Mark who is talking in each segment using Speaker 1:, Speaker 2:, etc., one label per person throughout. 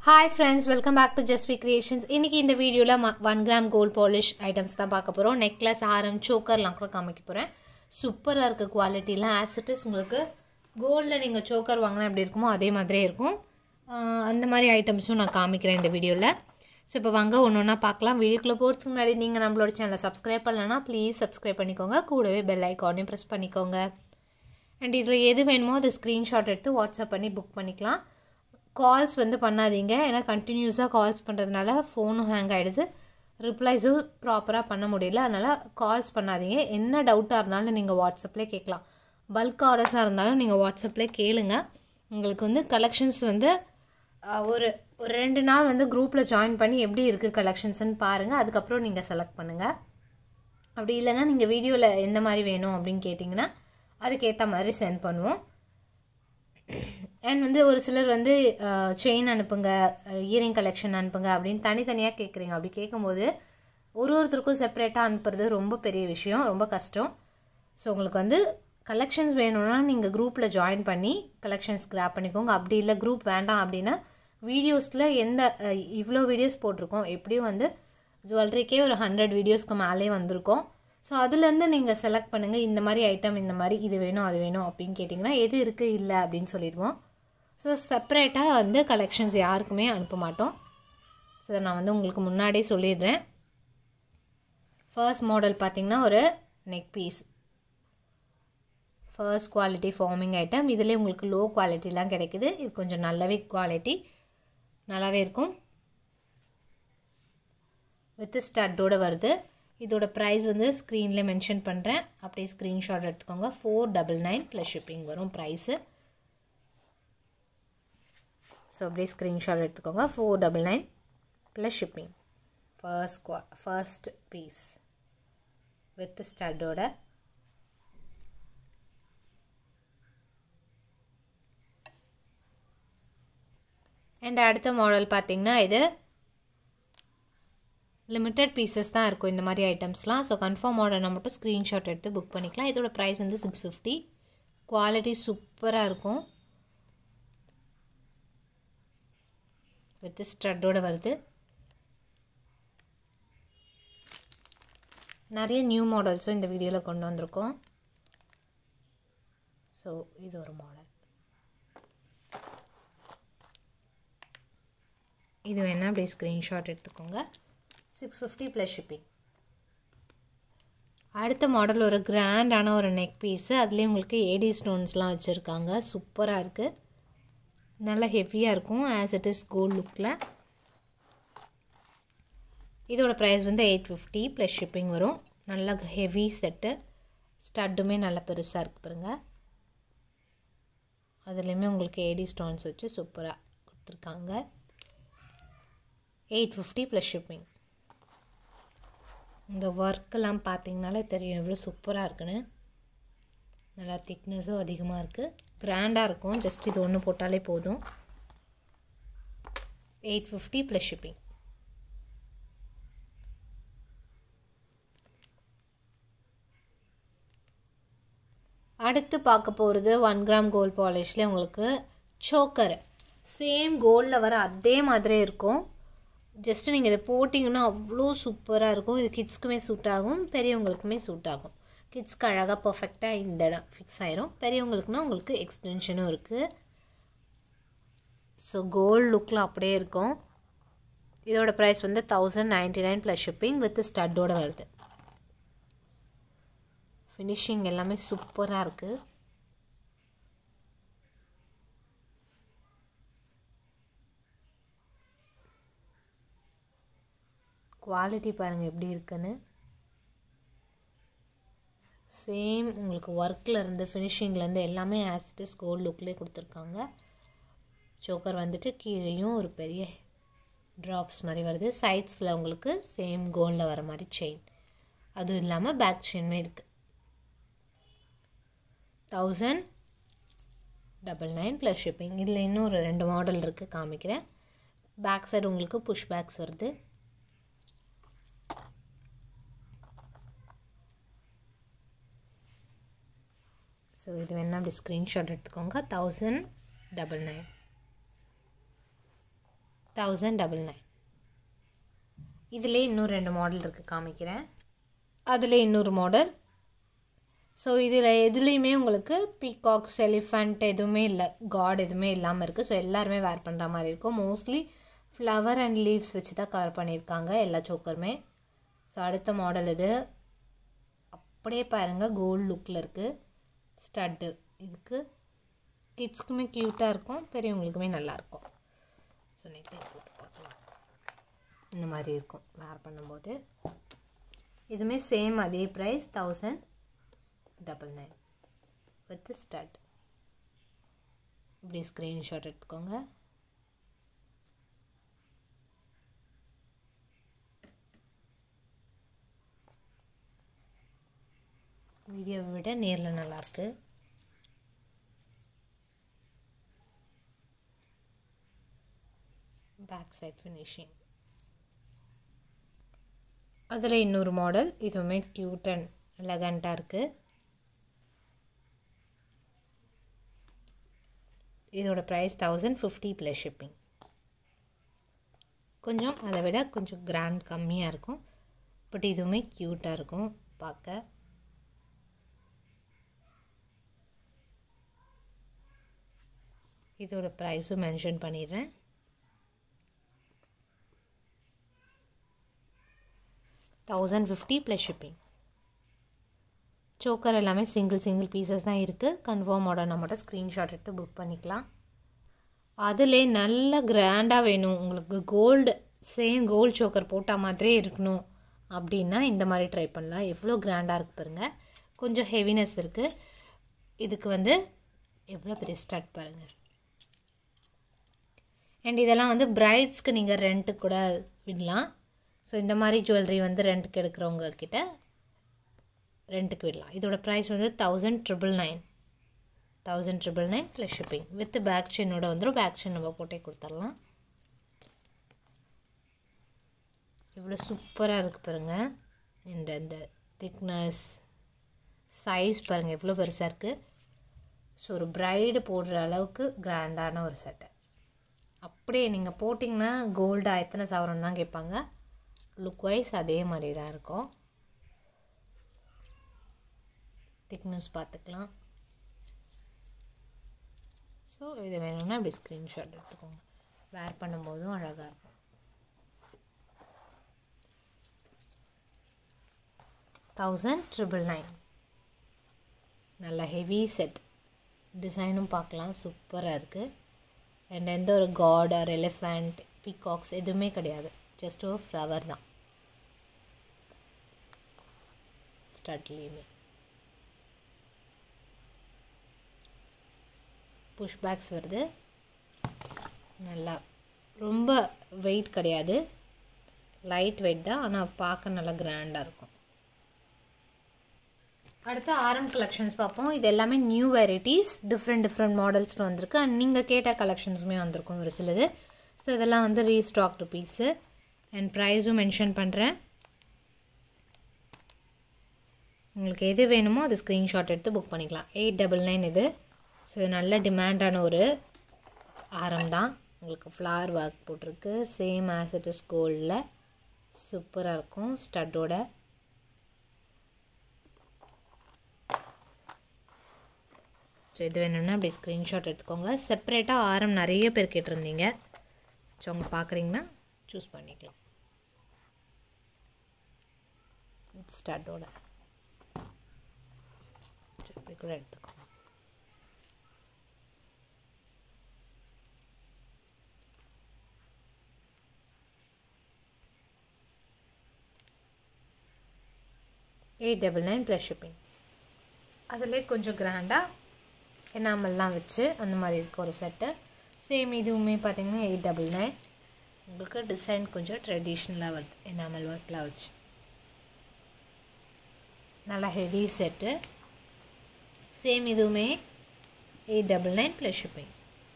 Speaker 1: hi friends welcome back to just V creations இன்றைக்கி இந்த வீடியோவில் one gram gold polish items தான் பார்க்க போகிறோம் நெக்லஸ் ஆரம் சோக்கர்லாம் கூட காமிக்க போகிறேன் சூப்பராக இருக்குது குவாலிட்டிலாம் ஆசிட்டிஸ் உங்களுக்கு கோல்டில் நீங்கள் சோக்கர் வாங்கினா எப்படி இருக்குமோ அதே மாதிரியே இருக்கும் ஆஹ் அந்த மாதிரி ஐட்டம்ஸும் நான் காமிக்கிறேன் இந்த வீடியோவில் ஸோ இப்போ வாங்க ஒன்று ஒன்றா பார்க்கலாம் வீடியோக்குள்ளே போகிறதுக்கு முன்னாடி நீங்கள் நம்மளோட சேனலை சப்ஸ்கிரைப் பண்ணலன்னா ப்ளீஸ் சப்ஸ்கிரைப் பண்ணிக்கோங்க கூடவே பெல் ஐக்கானையும் ப்ரெஸ் பண்ணிக்கோங்க அண்ட் இதில் எது வேணுமோ அதை ஸ்க்ரீன்ஷாட் எடுத்து வாட்ஸ்அப் பண்ணி புக் பண்ணிக்கலாம் கால்ஸ் வந்து பண்ணாதீங்க ஏன்னா கண்டினியூஸாக கால்ஸ் பண்ணுறதுனால ஃபோனும் ஹேங் ஆகிடுது ரிப்ளைஸும் ப்ராப்பராக பண்ண முடியல அதனால் கால்ஸ் பண்ணாதீங்க என்ன டவுட்டாக இருந்தாலும் நீங்கள் வாட்ஸ்அப்லேயே கேட்கலாம் பல்க் ஆர்டர்ஸாக இருந்தாலும் நீங்கள் வாட்ஸ்அப்லேயே கேளுங்க உங்களுக்கு வந்து கலெக்ஷன்ஸ் வந்து அஹ், ஒரு ஒரு ரெண்டு நாள் வந்து குரூப்பில் ஜாயின் பண்ணி எப்படி இருக்குது கலெக்ஷன்ஸ்னு பாருங்கள் அதுக்கப்புறம் நீங்கள் செலக்ட் பண்ணுங்கள் அப்படி இல்லைன்னா நீங்கள் வீடியோவில் எந்த மாதிரி வேணும் அப்படின்னு கேட்டிங்கன்னா அதுக்கேற்ற மாதிரி சென்ட் பண்ணுவோம் அண்ட் வந்து ஒரு சிலர் வந்து செயின் அனுப்புங்க இயரிங் கலெக்ஷன் அனுப்புங்க அப்படின்னு தனித்தனியாக கேட்குறீங்க அப்படி கேட்கும்போது ஒரு ஒருத்தருக்கும் செப்பரேட்டாக அனுப்புறது ரொம்ப பெரிய விஷயம் ரொம்ப கஷ்டம் ஸோ உங்களுக்கு வந்து கலெக்ஷன்ஸ் வேணும்னா நீங்கள் குரூப்பில் ஜாயின் பண்ணி கலெக்ஷன்ஸ் கிராப் பண்ணிக்கோங்க அப்படி இல்லை குரூப் வேண்டாம் அப்படின்னா வீடியோஸில் எந்த அஹ், இவ்வளோ வீடியோஸ் போட்டிருக்கோம் எப்படியும் வந்து ஜுவல்லரிக்கே ஒரு ஹண்ட்ரட் வீடியோஸ்க்கு மேலே வந்திருக்கோம் ஸோ அதுலேருந்து நீங்கள் செலக்ட் பண்ணுங்கள் இந்த மாதிரி ஐட்டம் இந்த மாதிரி இது வேணும் அது வேணும் அப்படின்னு கேட்டிங்கன்னா எது இருக்குது இல்லை அப்படின்னு சொல்லிடுவோம் ஸோ செப்பரேட்டாக வந்து கலெக்ஷன்ஸ் யாருக்குமே அனுப்ப மாட்டோம் ஸோ இதை நான் வந்து உங்களுக்கு முன்னாடியே சொல்லிடுறேன் ஃபர்ஸ்ட் மாடல் பார்த்தீங்கன்னா ஒரு neck piece first quality forming item இதிலே உங்களுக்கு லோ குவாலிட்டிலாம் கிடைக்குது இது கொஞ்சம் நல்லாவே குவாலிட்டி நல்லாவே இருக்கும் வித் ஸ்டட்டோட வருது இதோட ப்ரைஸ் வந்து ஸ்க்ரீனில் மென்ஷன் பண்ணுறேன் அப்படியே ஸ்க்ரீன்ஷாட் எடுத்துக்கோங்க four double nine plus shipping வரும் ப்ரைஸு ஸோ அப்படியே ஸ்க்ரீன்ஷாட் எடுத்துக்கோங்க four double nine plus shipping first குவா ஃபர்ஸ்ட் பீஸ் வித் ஸ்டட்டோட அண்ட் அடுத்த மாடல் பார்த்தீங்கன்னா இது லிமிட்டட் பீசஸ் தான் இருக்கும் இந்த மாதிரி ஐட்டம்ஸ்லாம் ஸோ கன்ஃபார்ம் ஆர்டர்னா மட்டும் ஸ்க்ரீன்ஷாட் எடுத்து புக் பண்ணிக்கலாம் இதோட ப்ரைஸ் வந்து சிக்ஸ் ஃபிஃப்டி குவாலிட்டி சூப்பராக இருக்கும் வித் ஸ்டட்டோட வருது நிறைய நியூ மாடல்ஸும் இந்த வீடியோவில் கொண்டு வந்திருக்கோம் ஸோ இது ஒரு மாடல் இது வேணால் அப்படியே ஸ்க்ரீன்ஷாட் எடுத்துக்கோங்க சிக்ஸ் ஃபிஃப்டி ப்ளஸ் ஷிப்பிங் அடுத்த மாடல் ஒரு கிராண்டான ஒரு நெக் பீஸு அதுலேயே உங்களுக்கு ஏடி ஸ்டோன்ஸ்லாம் வச்சுருக்காங்க சூப்பராக இருக்குது நல்லா ஹெவியாக இருக்கும் ஆஸ் இட் இஸ் கோல்ட் லுக்கில் இதோட ப்ரைஸ் வந்து எயிட் ஃபிஃப்டி ப்ளஸ் ஷிப்பிங் வரும் நல்ல ஹெவி செட்டு ஸ்டட்டுமே நல்ல பெருசாக இருக்கு பாருங்க அதுலேயுமே உங்களுக்கு ஏடி ஸ்டோன்ஸ் வச்சு சூப்பராக கொடுத்துருக்காங்க எயிட் ஃபிஃப்டி ப்ளஸ் ஷிப்பிங் இந்த ஒர்க்கெல்லாம் பார்த்தீங்கனாலே தெரியும் எவ்வளோ சூப்பராக இருக்குன்னு நல்லா திக்னஸும் அதிகமாக இருக்குது கிராண்டாக இருக்கும் ஜஸ்ட் இது ஒன்று போட்டாலே போதும் எயிட் ஃபிஃப்டி ப்ளஸ் ஷிப்பிங் அடுத்து பார்க்க போகிறது ஒன் கிராம் கோல்ட் பாலிஷில் உங்களுக்கு சோக்கர் சேம் கோல்டில் வர அதே மாதிரியே இருக்கும் ஜஸ்ட் நீங்கள் இதை போட்டிங்கன்னா அவ்வளோ சூப்பராக இருக்கும் இது கிட்ஸ்க்குமே சூட் ஆகும் பெரியவங்களுக்குமே சூட் ஆகும் கிட்ஸ்க்கு அழகாக பர்ஃபெக்டாக இந்த இடம் ஃபிக்ஸ் ஆயிரும் பெரியவங்களுக்குனா உங்களுக்கு எக்ஸ்டென்ஷனும் இருக்குது ஸோ கோல்டு லுக்கில் அப்படியே இருக்கும் இதோட ப்ரைஸ் வந்து thousand ninety nine plus shipping with ஸ்டட்டோட வருது ஃபினிஷிங் எல்லாமே சூப்பராக இருக்குது குவாலிட்டி பாருங்கள் எப்படி இருக்குன்னு சேம் உங்களுக்கு ஒர்க்கில் இருந்து ஃபினிஷிங்லேருந்து எல்லாமே ஆசிட்டிஸ் கோல்ட் லுக்லேயே கொடுத்துருக்காங்க சோக்கர் வந்துட்டு கீழேயும் ஒரு பெரிய ட்ராப்ஸ் மாதிரி வருது சைட்ஸில் உங்களுக்கு சேம் கோல்டில் வர மாதிரி செயின் அதுவும் இல்லாமல் பேக் செயினுமே இருக்குது thousand double nine plus shipping இதில் இன்னும் ஒரு ரெண்டு மாடல் இருக்குது காமிக்கிறேன் பேக் சைடு உங்களுக்கு புஷ் பேக்ஸ் வருது ஸோ இது வேணால் அப்படி ஸ்க்ரீன்ஷாட் எடுத்துக்கோங்க thousand double nine thousand double nine இதிலே இன்னும் ரெண்டு மாடல் இருக்குது காமிக்கிறேன் அதில் இன்னொரு மாடல் ஸோ இதில் எதுலேயுமே உங்களுக்கு பீகாக்ஸ் எலிஃபண்ட் எதுவுமே இல்லை காட் எதுவுமே இல்லாமல் இருக்குது ஸோ எல்லாருமே வேர் பண்ணுற மாதிரி இருக்கும் மோஸ்ட்லி ஃப்ளவர் அண்ட் லீவ்ஸ் வச்சு தான் கவர் பண்ணியிருக்காங்க எல்லா சோக்கருமே ஸோ அடுத்த மாடல் இது அப்படியே பாருங்கள் கோல்டு லுக்கில் இருக்குது ஸ்டட்டு இதுக்கு கிட்ஸ்க்குமே க்யூட்டாக இருக்கும் பெரியவங்களுக்குமே நல்லாயிருக்கும் ஸோ நெக்லைன் போட்டு பார்க்கலாம் இந்த மாதிரி இருக்கும் வேர் பண்ணும்போது இதுவுமே சேம் அதே price thousand double nine with stud இப்படி ஸ்க்ரீன்ஷாட் எடுத்துக்கோங்க வீடியோவை விட நேரில் நல்லாயிருக்கு பேக் சைட் ஃபினிஷிங் அதில் இன்னொரு மாடல் இதுவுமே க்யூட் அண்ட் எலகண்ட்டாக இருக்குது இதோட price thousand fifty plus shipping கொஞ்சம் அதை விட கொஞ்சம் கிராண்ட் கம்மியாக இருக்கும் பட் இதுவுமே க்யூட்டாக இருக்கும் பார்க்க இதோட ப்ரைஸும் மென்ஷன் பண்ணிடுறேன் thousand fifty plus shipping choker எல்லாமே சிங்கிள் சிங்கிள் பீசஸ் தான் இருக்குது கன்ஃபார்ம் ஆர்டர்னா மட்டும் ஸ்க்ரீன்ஷாட் எடுத்து புக் பண்ணிக்கலாம் அதிலே நல்ல கிராண்டாக வேணும் உங்களுக்கு கோல்டு சேம் கோல்டு சோக்கர் போட்டால் மாதிரியே இருக்கணும் அப்படின்னா இந்த மாதிரி ட்ரை பண்ணலாம் எவ்வளோ கிராண்டாக இருக்குது பாருங்கள் கொஞ்சம் ஹெவினஸ் இருக்குது இதுக்கு வந்து எவ்வளோ பெரிய ஸ்டார்ட் பாருங்கள் அண்ட் இதெல்லாம் வந்து பிரைட்ஸ்க்கு நீங்கள் ரெண்ட்டுக்கு கூட விடலாம் ஸோ இந்த மாதிரி ஜுவல்லரி வந்து ரெண்ட்டுக்கு எடுக்கிறவங்க கிட்ட ரெண்ட்டுக்கு விடலாம் இதோட ப்ரைஸ் வந்து thousand triple nine thousand triple nine plus shipping with back செயினோட வந்துடும் பேக் செயின் நம்ம போட்டே கொடுத்துடலாம் இவ்வளோ சூப்பராக இருக்குது பாருங்கள் இந்த இந்த திக்னஸ் சைஸ் பாருங்கள் எவ்வளோ பெருசாக இருக்குது ஸோ ஒரு ப்ரைடு போடுற அளவுக்கு கிராண்டான ஒரு சட்டை அப்படியே நீங்கள் போட்டிங்கன்னா கோல்டாக எத்தனை சவரம் தான் கேட்பாங்க லுக் வைஸ் அதே மாதிரி தான் இருக்கும் திக்னஸ் பார்த்துக்கலாம் ஸோ இது வேணும்னா இப்படி ஸ்க்ரீன்ஷாட் எடுத்துக்கோங்க வேர் பண்ணும்போதும் அழகாக இருக்கும் தௌசண்ட் ட்ரிபிள் நைன் நல்ல ஹெவி செட் டிசைனும் பார்க்கலாம் சூப்பராக இருக்குது அண்ட் எந்த ஒரு காட் ஆர் எலிஃபண்ட் பீகாக்ஸ் எதுவுமே கிடையாது ஜஸ்ட் ஒரு ஃப்ளவர் தான் ஸ்டட்லேயுமே புஷ் பேக்ஸ் வருது நல்லா ரொம்ப வெயிட் கிடையாது லைட் வெயிட் தான் ஆனால் பார்க்க நல்லா கிராண்டாக இருக்கும் அடுத்து ஆரம் கலெக்ஷன்ஸ் பார்ப்போம் இது எல்லாமே நியூ வெரைட்டிஸ் டிஃப்ரெண்ட் டிஃப்ரெண்ட் மாடல்ஸில் வந்திருக்கு அண்ட் நீங்கள் கேட்ட கலெக்ஷன்ஸுமே வந்திருக்கும் ஒரு சிலது ஸோ இதெல்லாம் வந்து ரீஸ்டாக்டு பீஸு அண்ட் ப்ரைஸும் மென்ஷன் பண்ணுறேன் உங்களுக்கு எது வேணுமோ அது ஸ்க்ரீன்ஷாட் எடுத்து புக் பண்ணிக்கலாம் எயிட் டபுள் நைன் இது ஸோ இது நல்ல டிமாண்டான ஒரு ஆரம் தான் உங்களுக்கு ஃப்ளார் ஒர்க் போட்டிருக்கு சேம் ஆஸ் இட் இஸ் கோல்டில் சூப்பராக இருக்கும் ஸ்டட்டோட ஸோ இது வேணும்னா அப்படி ஸ்க்ரீன்ஷாட் எடுத்துக்கோங்க செப்பரேட்டாக ஆரம் நிறைய பேர் கேட்டிருந்தீங்க ஸோ அவங்க பார்க்குறீங்கன்னா சூஸ் பண்ணிக்கலாம் ஸ்டார்டோட இப்படி கூட எடுத்துக்கோங்க eight double nine plus shipping அதிலே கொஞ்சம் கிராண்டாக எனாமல்லாம் வச்சு அந்த மாதிரி இருக்க ஒரு செட்டு சேம் இதுவுமே பார்த்தீங்கன்னா எயிட் டபுள் நைன் உங்களுக்கு டிசைன் கொஞ்சம் ட்ரெடிஷ்னலாக வருது எனாமல் ஒர்க்கில் வச்சு நல்லா ஹெவி செட்டு சேம் இதுவுமே eight double nine plus shipping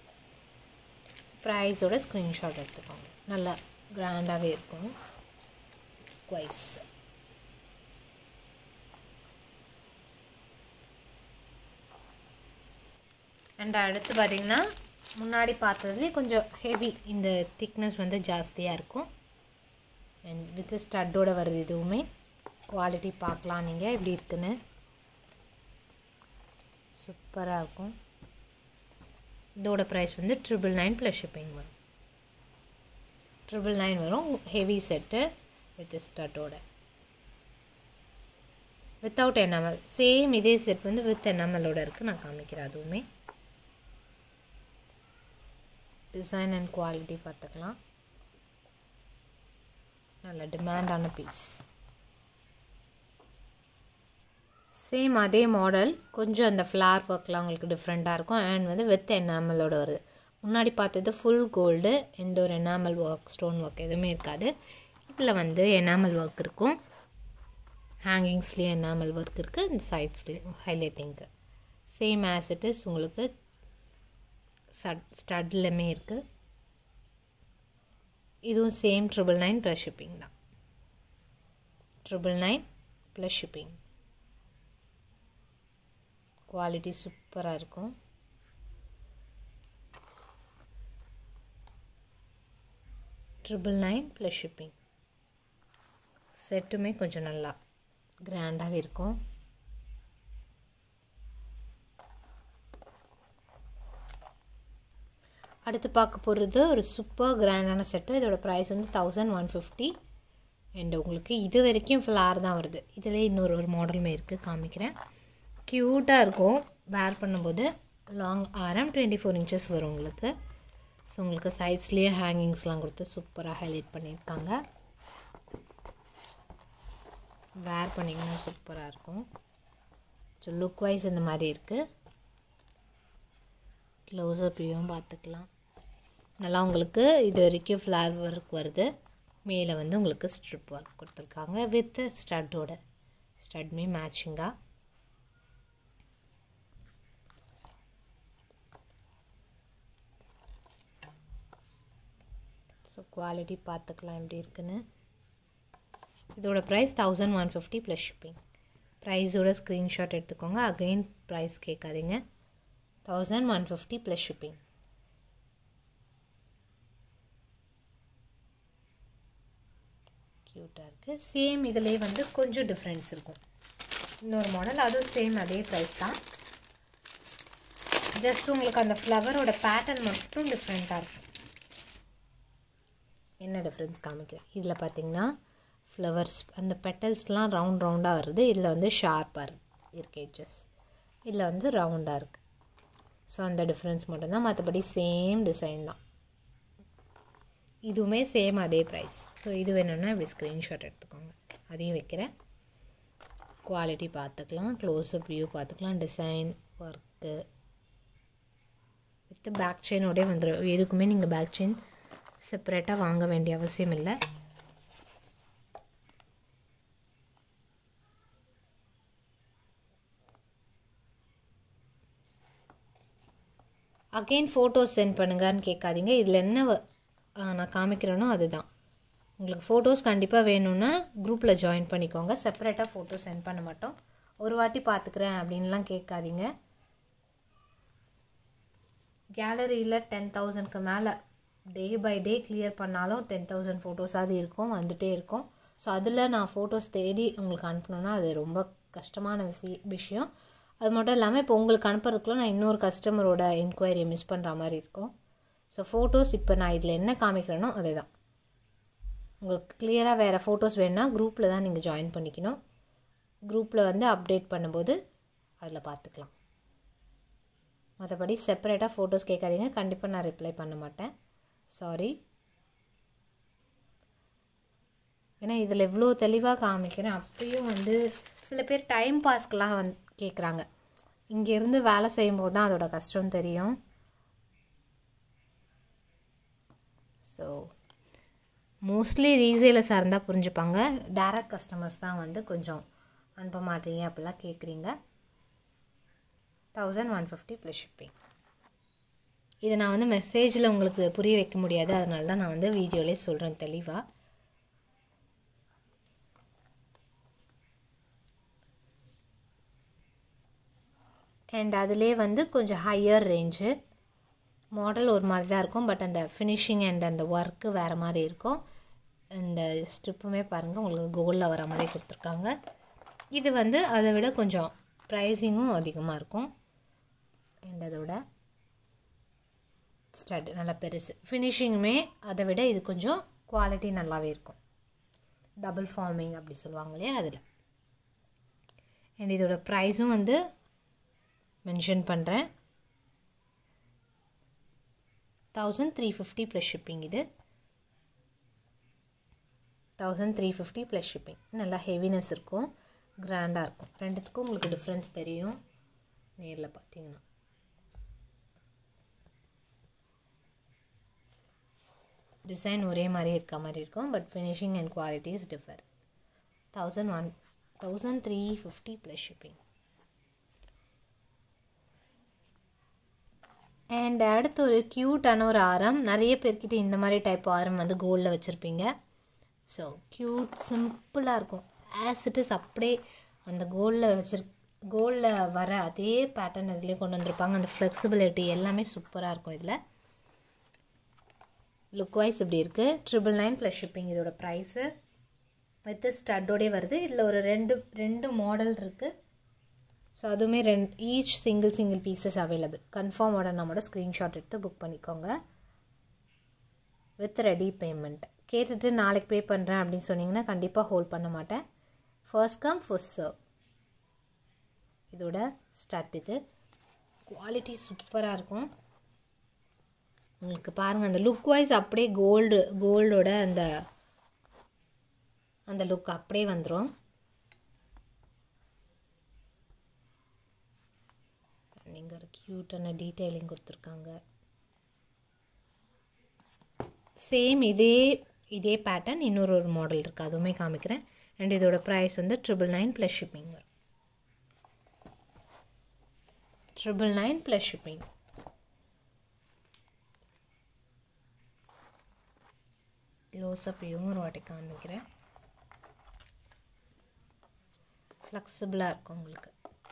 Speaker 1: ப்ரைஸோட ஸ்க்ரீன்ஷாட் எடுத்துக்கோங்க நல்லா கிராண்டாகவே இருக்கும் குவைஸ் அண்ட் அடுத்து பார்த்தீங்கன்னா முன்னாடி பார்த்ததுலேயே கொஞ்சம் ஹெவி இந்த திக்னஸ் வந்து ஜாஸ்தியாக இருக்கும் அண்ட் வித் ஸ்டட்டோட வருது இதுவுமே குவாலிட்டி பார்க்கலாம் நீங்கள் எப்படி இருக்குன்னு சூப்பராக இருக்கும் இதோட ப்ரைஸ் வந்து ட்ரிபிள் நைன் ப்ளஸ் ஷிப்பிங் வரும் ட்ரிபிள் நைன் வரும் ஹெவி செட்டு வித் ஸ்டட்டோட வித்தவுட் என்எம்எல் சேம் இதே செட் வந்து வித் என்எம்எல்லோட இருக்குது நான் காமிக்கிறேன் அதுவுமே டிசைன் அண்ட் குவாலிட்டி பார்த்துக்கலாம் நல்ல டிமாண்டான பீஸ் சேம் அதே மாடல் கொஞ்சம் அந்த ஃப்ளார் ஒர்க்லாம் உங்களுக்கு டிஃப்ரெண்ட்டாக இருக்கும் அண்ட் வந்து வித் எனாமலோட வருது முன்னாடி பார்த்தது ஃபுல் கோல்டு எந்த ஒரு எனாமல் ஒர்க் ஸ்டோன் ஒர்க் எதுவுமே இருக்காது இதில் வந்து எனாமல் ஒர்க் இருக்கும் ஹேங்கிங்ஸ்லேயும் எனாமல் ஒர்க் இருக்குது இந்த சைட்ஸ்லேயும் ஹைலைட்டிங்க்கு சேம் ஆஸ் இட் இஸ் உங்களுக்கு ஸ்டட் ஸ்டட்லையுமே இருக்குது இதுவும் same triple nine plus shipping தான் triple nine plus shipping quality சூப்பராக இருக்கும் ட்ரிபிள் நைன் ப்ளஸ் ஷிப்பிங் செட்டுமே கொஞ்சம் நல்லா கிராண்டாகவே இருக்கும் அடுத்து பார்க்க போகிறது ஒரு சூப்பர் கிராண்டான செட்டு இதோட ப்ரைஸ் வந்து தௌசண்ட் ஒன் ஃபிஃப்டி அண்ட் உங்களுக்கு இது வரைக்கும் ஃப்ளார் தான் வருது இதில் இன்னொரு ஒரு மாடலுமே இருக்குது காமிக்கிறேன் க்யூட்டாக இருக்கும் வேர் பண்ணும்போது லாங் ஆரம் டுவெண்ட்டி ஃபோர் இன்ச்சஸ் வரும் உங்களுக்கு ஸோ உங்களுக்கு சைட்ஸ்லேயே ஹேங்கிங்ஸ்லாம் கொடுத்து சூப்பராக ஹைலைட் பண்ணியிருக்காங்க வேர் பண்ணிங்கன்னா சூப்பராக இருக்கும் ஸோ லுக் வைஸ் இந்த மாதிரி இருக்குது க்ளோஸ்அப் வியூவும் பார்த்துக்கலாம் நல்லா உங்களுக்கு இது வரைக்கும் ஃப்ளார் ஒர்க் வருது மேலே வந்து உங்களுக்கு ஸ்ட்ரிப் ஒர்க் கொடுத்துருக்காங்க வித் ஸ்டட்டோட ஸ்டட்மே மேட்சிங்காக ஸோ குவாலிட்டி பார்த்துக்கலாம் எப்படி இருக்குன்னு இதோட price thousand one fifty plus shipping ப்ரைஸோட ஸ்க்ரீன்ஷாட் எடுத்துக்கோங்க அகெயின் ப்ரைஸ் கேட்காதீங்க thousand one fifty plus shipping க்யூட்டாக இருக்குது சேம் இதிலே வந்து கொஞ்சம் டிஃப்ரென்ஸ் இருக்கும் இன்னொரு மாடல் அதுவும் சேம் அதே ப்ரைஸ் தான் ஜஸ்ட் உங்களுக்கு அந்த ஃப்ளவரோட பேட்டர்ன் மட்டும் டிஃப்ரெண்ட்டாக இருக்கும் என்ன டிஃப்ரென்ஸ் காமிக்கிறேன் இதில் பார்த்தீங்கன்னா ஃப்ளவர்ஸ் அந்த பெட்டல்ஸ்லாம் ரவுண்ட் ரவுண்டாக வருது இதில் வந்து ஷார்ப்பாக இருக்கு எட்ஜஸ் இதில் வந்து ரவுண்டாக இருக்குது ஸோ அந்த டிஃப்ரென்ஸ் மட்டும்தான் மற்றபடி சேம் டிசைன் தான் இதுவுமே சேம் அதே ப்ரைஸ் ஸோ இது வேணும்னா இப்படி ஸ்க்ரீன்ஷாட் எடுத்துக்கோங்க அதையும் வைக்கிறேன் குவாலிட்டி பார்த்துக்கலாம் க்ளோஸ்அப் வியூ பார்த்துக்கலாம் டிசைன் ஒர்க்கு வித் பேக் செயினோடய வந்துடும் எதுக்குமே நீங்கள் பேக் செயின் செப்பரேட்டாக வாங்க வேண்டிய அவசியம் இல்லை அகெயின் ஃபோட்டோஸ் சென்ட் பண்ணுங்கன்னு கேட்காதீங்க இதில் என்ன நான் காமிக்கிறேனோ அதுதான் உங்களுக்கு ஃபோட்டோஸ் கண்டிப்பாக வேணும்னா குரூப்பில் ஜாயின் பண்ணிக்கோங்க செப்பரேட்டாக ஃபோட்டோ சென்ட் பண்ண மாட்டோம் ஒரு வாட்டி பார்த்துக்கிறேன் அப்படின்லாம் கேட்காதீங்க கேலரியில் டென் தௌசண்ட்க்கு மேலே டே பை டே கிளியர் பண்ணாலும் டென் தௌசண்ட் ஃபோட்டோஸாவது இருக்கும் வந்துகிட்டே இருக்கும் ஸோ அதில் நான் ஃபோட்டோஸ் தேடி உங்களுக்கு அனுப்பணுன்னா அது ரொம்ப கஷ்டமான விஷய விஷயம் அது மட்டும் இல்லாமல் இப்போ உங்களுக்கு அனுப்புறதுக்குள்ள நான் இன்னொரு கஸ்டமரோட என்கொயரியை மிஸ் பண்ணுற மாதிரி இருக்கும் ஸோ ஃபோட்டோஸ் இப்போ நான் இதில் என்ன காமிக்கிறேனோ அதுதான் உங்களுக்கு கிளியராக வேறு ஃபோட்டோஸ் வேணுன்னா குரூப்பில் தான் நீங்கள் ஜாயின் பண்ணிக்கணும் குரூப்பில் வந்து அப்டேட் பண்ணும்போது அதில் பார்த்துக்கலாம் மற்றபடி செப்பரேட்டாக ஃபோட்டோஸ் கேட்காதீங்க கண்டிப்பாக நான் ரிப்ளை பண்ண மாட்டேன் சாரி ஏன்னா இதில் எவ்வளோ தெளிவாக காமிக்கிறேன் அப்பயும் வந்து சில பேர் டைம் பாஸ்க்கெலாம் வந்து கேட்குறாங்க இங்கேருந்து வேலை செய்யும்போது தான் அதோட கஷ்டம் தெரியும் ஸோ மோஸ்ட்லி ரீசேலர்ஸாக இருந்தால் புரிஞ்சுப்பாங்க டேரக்ட் கஸ்டமர்ஸ் தான் வந்து கொஞ்சம் அனுப்ப மாட்டீங்க அப்படிலாம் கேட்குறீங்க thousand one fifty plus shipping இதை நான் வந்து மெசேஜில் உங்களுக்கு புரிய வைக்க முடியாது அதனால தான் நான் வந்து வீடியோலேயே சொல்கிறேன் தெளிவாக அண்ட் அதிலே வந்து கொஞ்சம் ஹையர் ரேஞ்சு மாடல் ஒரு மாதிரி தான் இருக்கும் பட் அந்த ஃபினிஷிங் அண்ட் அந்த ஒர்க்கு வேறு மாதிரி இருக்கும் இந்த ஸ்ட்ரிப்புமே பாருங்கள் உங்களுக்கு கோல்டில் வர மாதிரி கொடுத்துருக்காங்க இது வந்து அதை விட கொஞ்சம் ப்ரைஸிங்கும் அதிகமாக இருக்கும் அண்ட் அதோட ஸ்டட் நல்லா பெருசு ஃபினிஷிங்குமே அதை விட இது கொஞ்சம் குவாலிட்டி நல்லாவே இருக்கும் டபுள் ஃபார்மிங் அப்படி சொல்லுவாங்க இல்லையா அதில் அண்ட் இதோட ப்ரைஸும் வந்து மென்ஷன் பண்ணுறேன் thousand three fifty plus shipping இது thousand three fifty plus shipping நல்லா ஹெவினஸ் இருக்கும் கிராண்டாக இருக்கும் ரெண்டுத்துக்கும் உங்களுக்கு டிஃப்ரென்ஸ் தெரியும் நேரில் பார்த்தீங்கன்னா டிசைன் ஒரே மாதிரி இருக்க மாதிரி இருக்கும் but finishing and qualities differ thousand one thousand three fifty plus shipping and அடுத்து ஒரு க்யூட்டான ஒரு ஆரம் நிறைய பேர்கிட்ட இந்த மாதிரி டைப் ஆரம் வந்து கோல்டில் வச்சுருப்பீங்க ஸோ க்யூட் சிம்பிளாக இருக்கும் ஆஸ் இட் இஸ் அப்படியே அந்த கோல்டில் வச்சிரு கோல்டில் வர அதே பேட்டர்ன் இதுலேயே கொண்டு வந்திருப்பாங்க அந்த ஃப்ளெக்சிபிலிட்டி எல்லாமே சூப்பராக இருக்கும் இதில் லுக் வைஸ் இப்படி இருக்குது ட்ரிபிள் நைன் ப்ளஸ் ஷிப்பிங் இதோட ப்ரைஸு வித் ஸ்டட்டோடே வருது இதில் ஒரு ரெண்டு ரெண்டு மாடல் இருக்குது ஸோ அதுவுமே ரெண்டு each single single pieces available confirm order நம்மளோட ஸ்க்ரீன்ஷாட் எடுத்து புக் பண்ணிக்கோங்க வித் ரெடி பேமெண்ட் கேட்டுட்டு நாளைக்கு பே பண்ணுறேன் அப்படின்னு சொன்னீங்கன்னா கண்டிப்பாக ஹோல்ட் பண்ண மாட்டேன் ஃபர்ஸ்ட் கம் ஃபர்ஸ்ட் சர்வ் இதோட ஸ்டார்ட் இது குவாலிட்டி சூப்பராக இருக்கும் உங்களுக்கு பாருங்கள் அந்த லுக் வைஸ் அப்படியே கோல்டு கோல்டோட அந்த அந்த லுக் அப்படியே வந்துடும் நீங்கள் ஒரு க்யூட்டான டீட்டெயிலிங் கொடுத்துருக்காங்க சேம் இதே இதே பேட்டர்ன் இன்னொரு ஒரு மாடல் இருக்குது அதுவுமே காமிக்கிறேன் அண்ட் இதோட ப்ரைஸ் வந்து ட்ரிபிள் நைன் ப்ளஸ் ஷிப்பிங் வரும் ட்ரிபிள் நைன் ப்ளஸ் ஷிப்பிங் க்ளோஸ்அப்பையும் ஒரு வாட்டி காமிக்கிறேன் ஃப்ளெக்சிபிளாக இருக்கும் உங்களுக்கு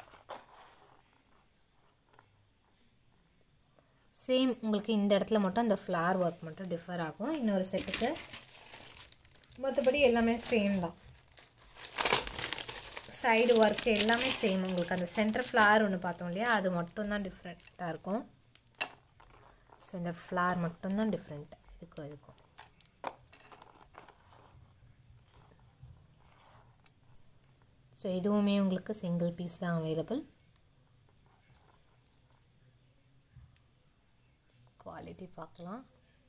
Speaker 1: சேம் உங்களுக்கு இந்த இடத்துல மட்டும் அந்த ஃப்ளார் ஒர்க் மட்டும் டிஃபர் ஆகும் இன்னொரு செட்டுக்கு மற்றபடி எல்லாமே சேம் தான் சைடு ஒர்க் எல்லாமே சேம் உங்களுக்கு அந்த சென்டர் ஃப்ளார் ஒன்று பார்த்தோம் இல்லையா அது மட்டும்தான் டிஃப்ரெண்ட்டாக இருக்கும் ஸோ இந்த ஃப்ளார் மட்டும்தான் டிஃப்ரெண்ட் இதுக்கும் இதுக்கும் ஸோ இதுவுமே உங்களுக்கு சிங்கிள் பீஸ் தான் அவைலபிள் குவாலிட்டி பார்க்கலாம்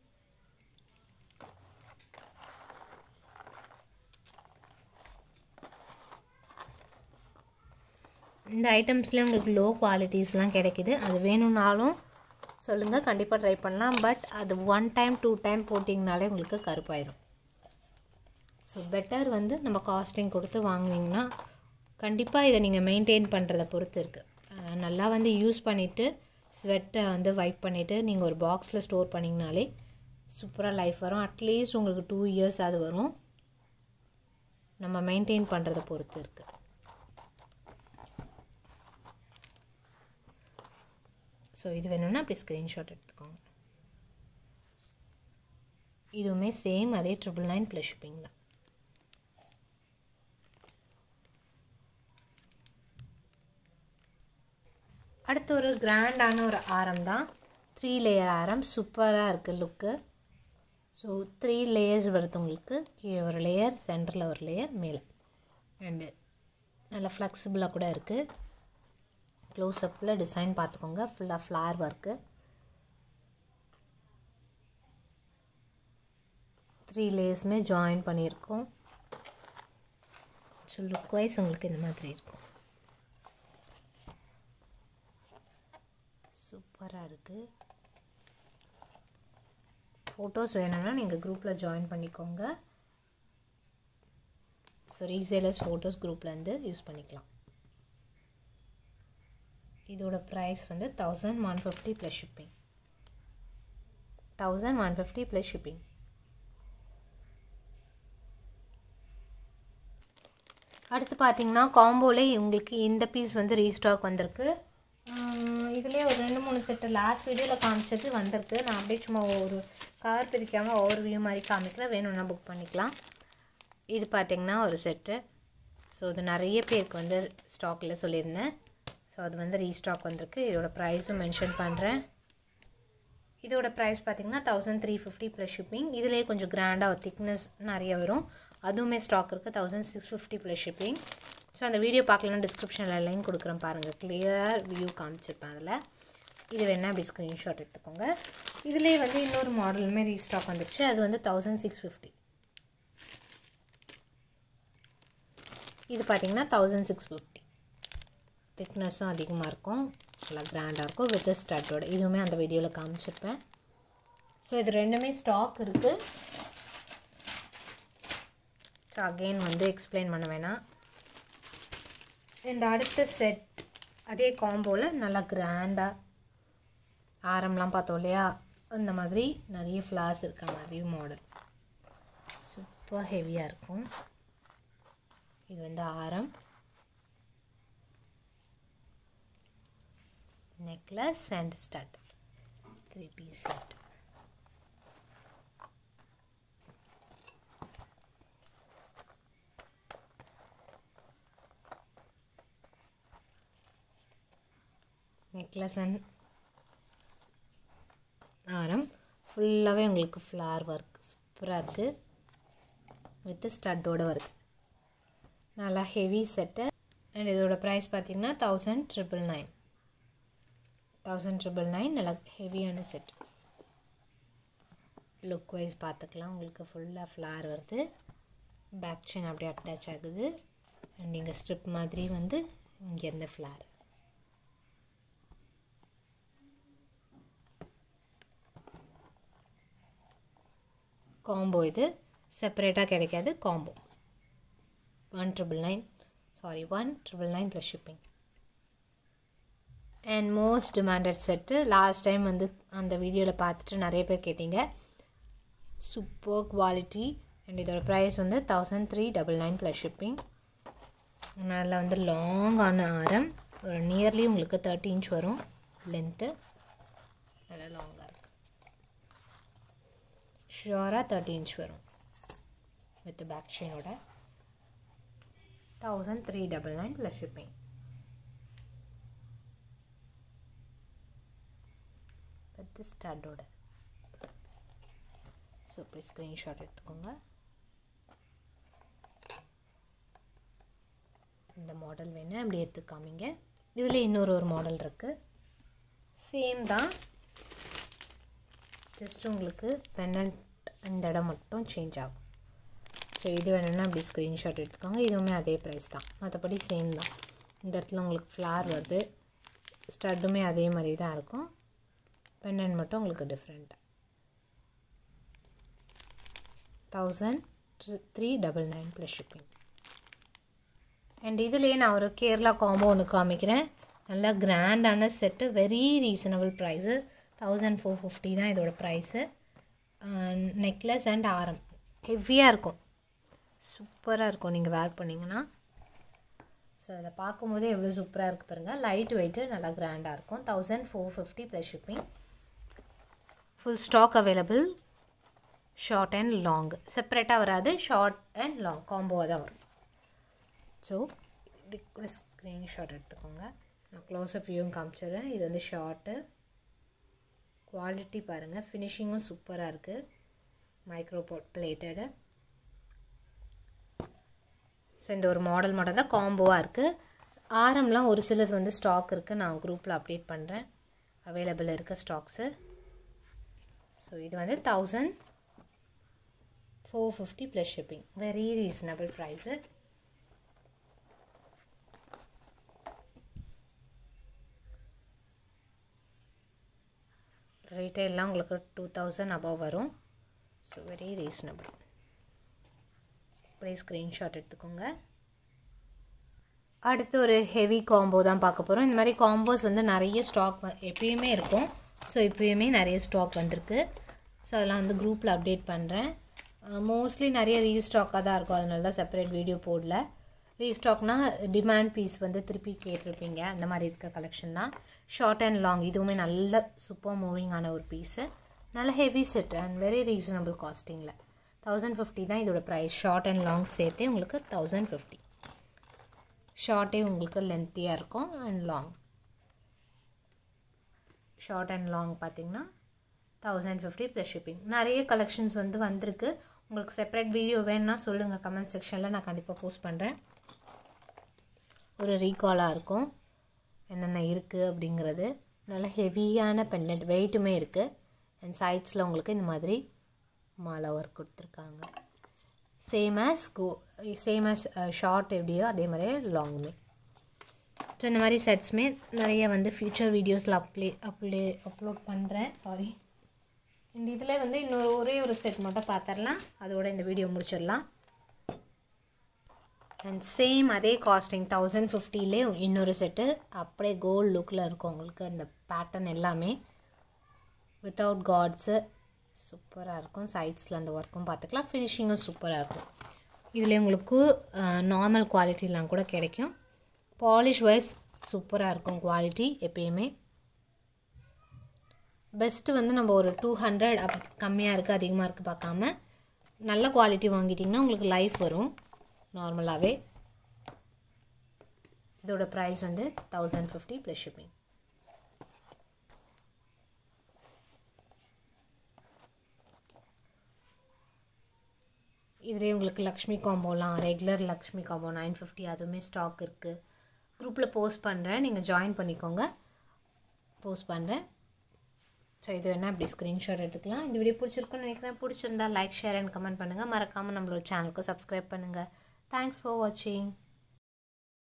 Speaker 1: இந்த ஐட்டம்ஸில் உங்களுக்கு லோ குவாலிட்டிஸ்லாம் கிடைக்கிது அது வேணும்னாலும் சொல்லுங்கள் கண்டிப்பாக ட்ரை பண்ணலாம் பட் அது ஒன் டைம் டூ டைம் போட்டிங்கனாலே உங்களுக்கு கருப்பாயிரும் ஸோ பெட்டர் வந்து நம்ம காஸ்டிங் கொடுத்து வாங்கினீங்கன்னா கண்டிப்பாக இதை நீங்கள் மெயின்டைன் பண்ணுறத பொறுத்து இருக்குது நல்லா வந்து யூஸ் பண்ணிவிட்டு ஸ்வெட்டை வந்து வைப் பண்ணிவிட்டு நீங்கள் ஒரு பாக்ஸில் ஸ்டோர் பண்ணிங்கனாலே சூப்பராக லைஃப் வரும் அட்லீஸ்ட் உங்களுக்கு டூ இயர்ஸ் அது வரும் நம்ம மெயின்டைன் பண்ணுறத பொறுத்து இருக்குது ஸோ இது வேணும்னா அப்படி ஸ்க்ரீன்ஷாட் எடுத்துக்கோங்க இதுவுமே சேம் அதே ட்ரிபிள் நைன் ப்ளஸ் ஷிப்பிங் தான் அடுத்து ஒரு கிராண்டான ஒரு ஆரம் தான் த்ரீ லேயர் ஆரம் சூப்பராக இருக்குது லுக்கு ஸோ த்ரீ லேயர்ஸ் வருது உங்களுக்கு கீழே ஒரு லேயர் சென்டரில் ஒரு லேயர் மேலே அண்டு நல்லா ஃப்ளெக்சிபிளாக கூட இருக்குது க்ளோஸ்அப்பில் டிசைன் பார்த்துக்கோங்க ஃபுல்லாக ஃப்ளார் ஒர்க்கு த்ரீ லேயர்ஸுமே ஜாயின் பண்ணியிருக்கோம் ஸோ லுக் வைஸ் உங்களுக்கு இந்த மாதிரி இருக்கும் சூப்பராக இருக்குது ஃபோட்டோஸ் வேணும்னா நீங்கள் குரூப்பில் ஜாயின் பண்ணிக்கோங்க ஸோ ரீசேலர்ஸ் ஃபோட்டோஸ் குரூப்லேருந்து யூஸ் பண்ணிக்கலாம் இதோட ப்ரைஸ் வந்து thousand one fifty plus shipping thousand one fifty plus shipping அடுத்து பார்த்தீங்கன்னா காம்போலே உங்களுக்கு இந்த பீஸ் வந்து ரீஸ்டாக் வந்திருக்கு இதுலேயே ஒரு ரெண்டு மூணு செட்டு லாஸ்ட் வீடியோவில் காமிச்சது வந்திருக்கு நான் அப்படியே சும்மா ஒரு கவர் பிரிக்காமல் ஒவ்வொரு வியூ மாதிரி காமிக்கிறேன் வேணும்னா புக் பண்ணிக்கலாம் இது பார்த்திங்கன்னா ஒரு செட்டு ஸோ இது நிறைய பேருக்கு வந்து ஸ்டாக்கில் சொல்லியிருந்தேன் ஸோ அது வந்து ரீஸ்டாக் வந்திருக்கு இதோட ப்ரைஸும் மென்ஷன் பண்ணுறேன் இதோட ப்ரைஸ் பார்த்திங்கன்னா thousand three fifty plus shipping இதிலே கொஞ்சம் கிராண்டாக ஒரு திக்னஸ் நிறைய வரும் அதுவுமே ஸ்டாக் இருக்குது thousand six fifty plus shipping so அந்த வீடியோ பார்க்கலன்னா டிஸ்கிரிப்ஷனில் லிங்க் கொடுக்குறேன் பாருங்கள் கிளியர் வியூ காமிச்சிருப்பேன் அதில் இது வேணால் அப்படி ஸ்க்ரீன்ஷாட் எடுத்துக்கோங்க இதிலே வந்து இன்னொரு மாடலுமே ரீஸ்டாக் வந்துருச்சு அது வந்து தௌசண்ட் சிக்ஸ் ஃபிஃப்டி இது பார்த்திங்கன்னா தௌசண்ட் சிக்ஸ் ஃபிஃப்டி திக்னஸும் அதிகமாக இருக்கும் நல்லா கிராண்டாக இருக்கும் வித் ஸ்டட்டோட இதுவுமே அந்த வீடியோவில் காமிச்சிருப்பேன் ஸோ இது ரெண்டுமே ஸ்டாக் இருக்குது ஸோ அகெயின் வந்து எக்ஸ்பிளைன் பண்ண வேணாம் இந்த அடுத்த செட் அதே காம்போவில் நல்லா கிராண்டாக ஆரம்லாம் பார்த்தோம் இல்லையா அந்த மாதிரி நிறைய ஃப்ளார்ஸ் இருக்க மாதிரி மாடல் சூப்பர் ஹெவியாக இருக்கும் இது வந்து ஆரம் necklace and stud three piece set necklace and ஆரம் ஃபுல்லாகவே உங்களுக்கு ஃப்ளார் ஒர்க் சூப்பராக இருக்குது வித் ஸ்டட்டோடு வருது நல்லா ஹெவி செட்டு அண்ட் இதோட ப்ரைஸ் பார்த்திங்கன்னா thousand triple nine thousand triple nine நல்லா ஹெவியான செட் லுக் வைஸ் பார்த்துக்கலாம் உங்களுக்கு ஃபுல்லாக ஃப்ளார் வருது பேக் செயின் அப்படியே அட்டாச் ஆகுது அண்ட் இங்கே ஸ்ட்ரிப் மாதிரி வந்து இங்கே இந்த ஃப்ளார் காம்போ இது செப்பரேட்டாக கிடைக்காது combo one triple nine sorry one triple nine plus shipping and most demanded set last time வந்து அந்த வீடியோவில் பார்த்துட்டு நிறைய பேர் கேட்டீங்க சூப்பர் குவாலிட்டி அண்ட் இதோட ப்ரைஸ் வந்து thousand three double nine plus shipping நல்லா வந்து லாங்கான ஆரம் ஒரு நியர்லி உங்களுக்கு தேர்ட்டி இன்ச் வரும் லென்த்து நல்லா லாங்காக இருக்குது ஷுவராக தேர்ட்டி இன்ச் வரும் வித் பேக் செயினோட thousand three double nine plus shipping with ஸ்டட்டோட ஸோ இப்படி ஸ்க்ரீன்ஷாட் எடுத்துக்கோங்க இந்த மாடல் வேணும் அப்படி எடுத்து காமிங்க இதில் இன்னொரு ஒரு மாடல் இருக்குது சேம் தான் ஜஸ்ட் உங்களுக்கு பென்னண்ட் இந்த இடம் மட்டும் சேஞ்ச் ஆகும் ஸோ இது வேணும்னா அப்படி ஸ்க்ரீன்ஷாட் எடுத்துக்கோங்க இதுவுமே அதே ப்ரைஸ் தான் மற்றபடி சேம் தான் இந்த இடத்துல உங்களுக்கு ஃப்ளார் வருது ஸ்டட்டுமே அதே மாதிரி தான் இருக்கும் பெண்ணன் மட்டும் உங்களுக்கு different thousand three double nine plus shipping and இதுலேயே நான் ஒரு கேரளா காம்போ ஒன்று காமிக்கிறேன் நல்லா கிராண்டான set very reasonable price thousand four fifty தான் இதோட ப்ரைஸு நெக்லஸ் அண்ட் ஆரம் ஹெவியாக இருக்கும் சூப்பராக இருக்கும் நீங்கள் வேர் பண்ணிங்கன்னா ஸோ அதை பார்க்கும்போதே எவ்வளோ சூப்பராக இருக்குது பாருங்கள் லைட் வெயிட்டு நல்லா கிராண்டாக இருக்கும் thousand four fifty plus shipping full stock available short and long செப்பரேட்டாக வராது ஷார்ட் அண்ட் லாங் காம்போவாக தான் வரும் ஸோ இப்படி கூட ஸ்க்ரீன்ஷாட் எடுத்துக்கோங்க நான் க்ளோஸ்அப் வியூவும் காமிச்சிடுறேன் இது வந்து ஷார்ட்டு குவாலிட்டி பாருங்கள் ஃபினிஷிங்கும் சூப்பராக இருக்குது மைக்ரோ பிளேட்டடு ஸோ இந்த ஒரு மாடல் மட்டும் தான் காம்போவாக இருக்குது ஆரம்லாம் ஒரு சிலது வந்து ஸ்டாக் இருக்குது நான் குரூப்பில் அப்டேட் பண்ணுறேன் அவைலபிள் இருக்க ஸ்டாக்ஸு ஸோ இது வந்து thousand four fifty plus shipping very reasonable price ரீட்டைல்லாம் உங்களுக்கு டூ தௌசண்ட் அபவ் வரும் ஸோ வெரி ரீசனபிள் அப்படியே ஸ்க்ரீன்ஷாட் எடுத்துக்கோங்க அடுத்து ஒரு ஹெவி காம்போ தான் பார்க்க போகிறோம் இந்த மாதிரி காம்போஸ் வந்து நிறைய ஸ்டாக் எப்பயுமே இருக்கும் ஸோ இப்போயுமே நிறைய ஸ்டாக் வந்திருக்கு ஸோ அதெல்லாம் வந்து குரூப்பில் அப்டேட் பண்ணுறேன் மோஸ்ட்லி நிறைய ரீஸ்டாக்காக தான் இருக்கும் அதனால தான் செப்பரேட் வீடியோ போடல ரீஸ்டாக்னா டிமாண்ட் பீஸ் வந்து திருப்பி கேட்டிருப்பீங்க அந்த மாதிரி இருக்க கலெக்ஷன் தான் ஷார்ட் அண்ட் லாங் இதுவுமே நல்ல சூப்பர் மூவிங்கான ஒரு பீஸு நல்ல heavy set and very reasonable காஸ்டிங்கில் தௌசண்ட் ஃபிஃப்டி தான் இதோட ப்ரைஸ் ஷார்ட் அண்ட் லாங் சேர்த்தே உங்களுக்கு தௌசண்ட் ஃபிஃப்டி ஷார்ட்டே உங்களுக்கு லென்த்தியாக இருக்கும் and long short and long பார்த்தீங்கன்னா தௌசண்ட் ஃபிஃப்டி ப்ளஸ் ஷிப்பிங் நிறைய கலெக்ஷன்ஸ் வந்து வந்திருக்கு உங்களுக்கு செப்பரேட் வீடியோ வேணும்னா சொல்லுங்கள் கமெண்ட் செக்ஷனில் நான் கண்டிப்பாக போஸ்ட் பண்ணுறேன் ஒரு ரீகாலாக இருக்கும் என்னென்ன இருக்குது அப்படிங்கிறது நல்ல ஹெவியான பெண்டன்ட் வெயிட்டுமே இருக்குது அண்ட் சைட்ஸில் உங்களுக்கு இந்த மாதிரி மாலை ஒர்க் கொடுத்துருக்காங்க same as go same as short எப்படியோ அதே மாதிரியே லாங்குமே ஸோ இந்த மாதிரி செட்ஸுமே நிறைய வந்து ஃப்யூச்சர் வீடியோஸில் அப்ளே அப்ளே அப்லோட் பண்ணுறேன் சாரி இந்த இதில் வந்து இன்னொரு ஒரே ஒரு செட் மட்டும் பார்த்துடலாம் அதோட இந்த வீடியோ முடிச்சிடலாம் அண்ட் சேம் அதே காஸ்டிங் தௌசண்ட் ஃபிஃப்டிலே இன்னொரு செட்டு அப்படியே கோல்டு லுக்கில் இருக்கும் உங்களுக்கு அந்த பேட்டர்ன் எல்லாமே வித்தவுட் காட்ஸு சூப்பராக இருக்கும் சைட்ஸில் அந்த ஒர்க்கும் பார்த்துக்கலாம் ஃபினிஷிங்கும் சூப்பராக இருக்கும் இதில் உங்களுக்கு நார்மல் குவாலிட்டிலாம் கூட கிடைக்கும் பாலிஷ் வைஸ் சூப்பராக இருக்கும் குவாலிட்டி எப்பயுமே பெஸ்ட்டு வந்து நம்ம ஒரு டூ ஹண்ட்ரட் அப் கம்மியாக இருக்குது அதிகமாக இருக்குது பார்க்காம நல்ல குவாலிட்டி வாங்கிட்டிங்கன்னா உங்களுக்கு லைஃப் வரும் நார்மலாகவே இதோட ப்ரைஸ் வந்து தௌசண்ட் ஃபிஃப்டி ப்ளஸ் ஷிப்பிங் இதுலேயே உங்களுக்கு லக்ஷ்மி காம்போலாம் regular Lakshmi combo nine fifty அதுவுமே ஸ்டாக் இருக்குது குரூப்பில் போஸ்ட் பண்ணுறேன் நீங்கள் ஜாயின் பண்ணிக்கோங்க போஸ்ட் பண்ணுறேன் ஸோ இது வேணால் இப்படி ஸ்க்ரீன்ஷாட் எடுத்துக்கலாம் இந்த வீடியோ பிடிச்சிருக்குன்னு நினைக்கிறேன் பிடிச்சிருந்தா லைக் ஷேர் அண்ட் கமெண்ட் பண்ணுங்கள் மறக்காமல் நம்மளோட சேனலுக்கு சப்ஸ்கிரைப் பண்ணுங்கள் தேங்க்ஸ் ஃபார் வாட்சிங்